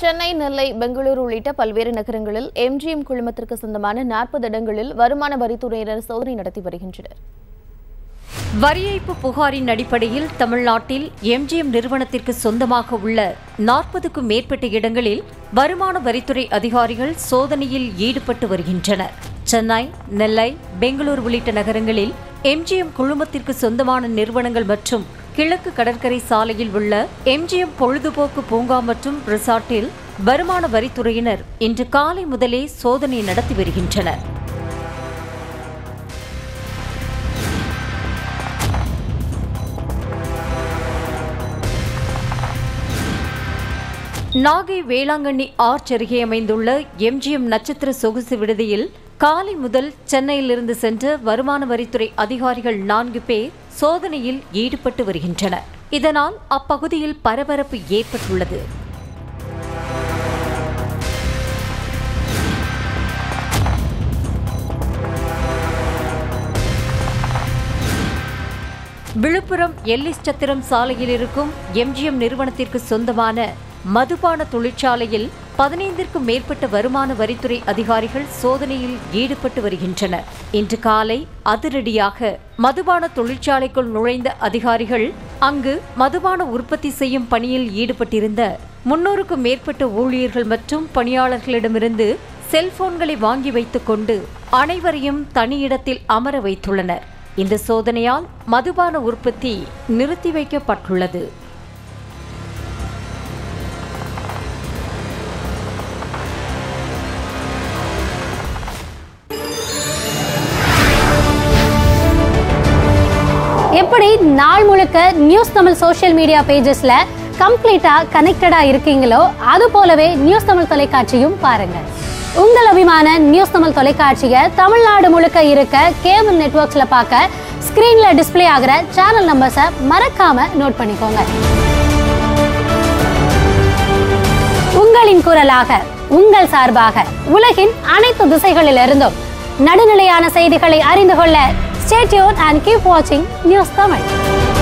சென்னை நெல்லை பெங்களூரு உள்ளிட்ட பல்வேறு நகரங்களில் எம்ஜிஎம் குழுமத்திற்கு சொந்தமான நாற்பது இடங்களில் வருமான வரித்துறையினர் சோதனை நடத்தி வருகின்றனர் வரி ஏய்ப்பு புகாரின் அடிப்படையில் தமிழ்நாட்டில் எம்ஜிஎம் நிறுவனத்திற்கு சொந்தமாக உள்ள நாற்பதுக்கும் மேற்பட்ட இடங்களில் வருமான வரித்துறை அதிகாரிகள் சோதனையில் ஈடுபட்டு வருகின்றனர் சென்னை நெல்லை பெங்களூர் உள்ளிட்ட நகரங்களில் எம்ஜிஎம் குழுமத்திற்கு சொந்தமான நிறுவனங்கள் மற்றும் கிழக்கு கடற்கரை சாலையில் உள்ள எம்ஜிஎம் பொழுதுபோக்கு பூங்கா மற்றும் ரிசார்ட்டில் வருமான வரித்துறையினர் இன்று காலை முதலே சோதனை நடத்தி வருகின்றனர் நாகை வேளாங்கண்ணி ஆர்ச் அருகே அமைந்துள்ள எம்ஜிஎம் நட்சத்திர சொகுசு விடுதியில் காலை முதல் சென்னையிலிருந்து சென்ற வருமான வரித்துறை அதிகாரிகள் நான்கு பேர் சோதனையில் ஈடுபட்டு வருகின்றனர் இதனால் அப்பகுதியில் பரபரப்பு ஏற்பட்டுள்ளது விழுப்புரம் எல்லிஸ் சத்திரம் சாலையில் இருக்கும் எம்ஜிஎம் நிறுவனத்திற்கு சொந்தமான மதுபான தொழிற்சாலையில் பதினைந்திற்கும் மேற்பட்ட வருமான வரித்துறை அதிகாரிகள் சோதனையில் ஈடுபட்டு வருகின்றனர் இன்று காலை அதிரடியாக மதுபான தொழிற்சாலைக்குள் நுழைந்த அதிகாரிகள் அங்கு மதுபான உற்பத்தி செய்யும் பணியில் ஈடுபட்டிருந்த முன்னூறுக்கும் மேற்பட்ட ஊழியர்கள் மற்றும் பணியாளர்களிடமிருந்து செல்போன்களை வாங்கி வைத்துக் கொண்டு அனைவரையும் தனியிடத்தில் அமர வைத்துள்ளனர் இந்த சோதனையால் மதுபான உற்பத்தி நிறுத்தி வைக்கப்பட்டுள்ளது எப்படி நாள் முழுக்க நியூஸ் தமிழ் சோஷியல் மீடியா பேஜஸ்ல கம்ப்ளீட்டா கனெக்டடா இருக்கீங்களோ அது போலவே நியூஸ் தமிழ் தொலைக்காட்சியும் பாருங்க உங்கள் அபிமான நியூஸ் தமிழ் தொலைக்காட்சியை தமிழ்நாடு முழுக்க இருக்க கேபிள் நெட்வொர்க்ஸ்ல பார்க்க ஸ்கிரீன்ல டிஸ்ப்ளே ஆகிற சேனல் நம்பர்ஸை மறக்காம நோட் பண்ணிக்கோங்க உங்களின் குரலாக உங்கள் சார்பாக உலகின் அனைத்து திசைகளிலிருந்தும் நடுநிலையான செய்திகளை அறிந்து கொள்ள ஸ்டேட்யூன் அண்ட் கீப் வாட்சிங் நியூஸ் தமிழ்